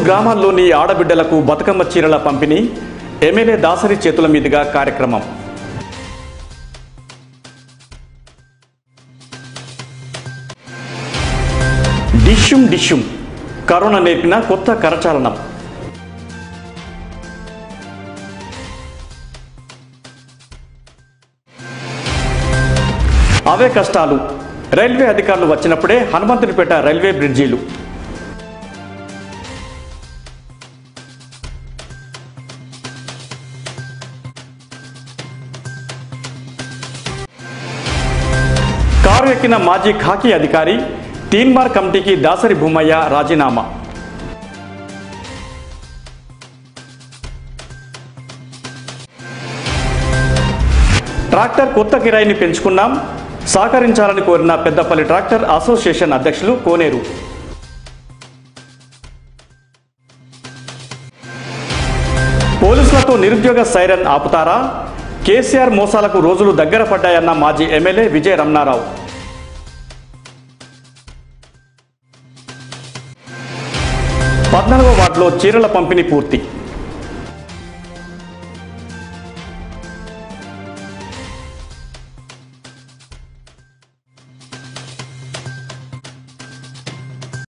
గ్రామాల్లోని ఆడబిడ్డలకు బతుకమ్మ చీరల పంపిణీ ఎమ్మెల్యే దాసరి చేతుల మీదుగా కార్యక్రమం డిష్యుం డిష్యుం కరోనా నేర్పిన కొత్త కరచాలనం అవే కష్టాలు రైల్వే అధికారులు వచ్చినప్పుడే హనుమంతునిపేట రైల్వే బ్రిడ్జీలు కారు ఎక్కిన మాజీ ఖాకీ అధికారి తీన్మార్ కమిటీకి దాసరి భూమయ్య రాజీనామా ట్రాక్టర్ కొత్త కిరాయిని పెంచుకున్నాం సహకరించాలని కోరిన పెద్దపల్లి ట్రాక్టర్ అసోసియేషన్ అధ్యక్షులు కోనేరు పోలీసులతో నిరుద్యోగ సైరన్ ఆపుతారా కేసీఆర్ మోసాలకు రోజులు దగ్గర పడ్డాయన్న మాజీ ఎమ్మెల్యే విజయ రమణారావు పద్నాలుగో వార్డులో చీరల పంపిణీ పూర్తి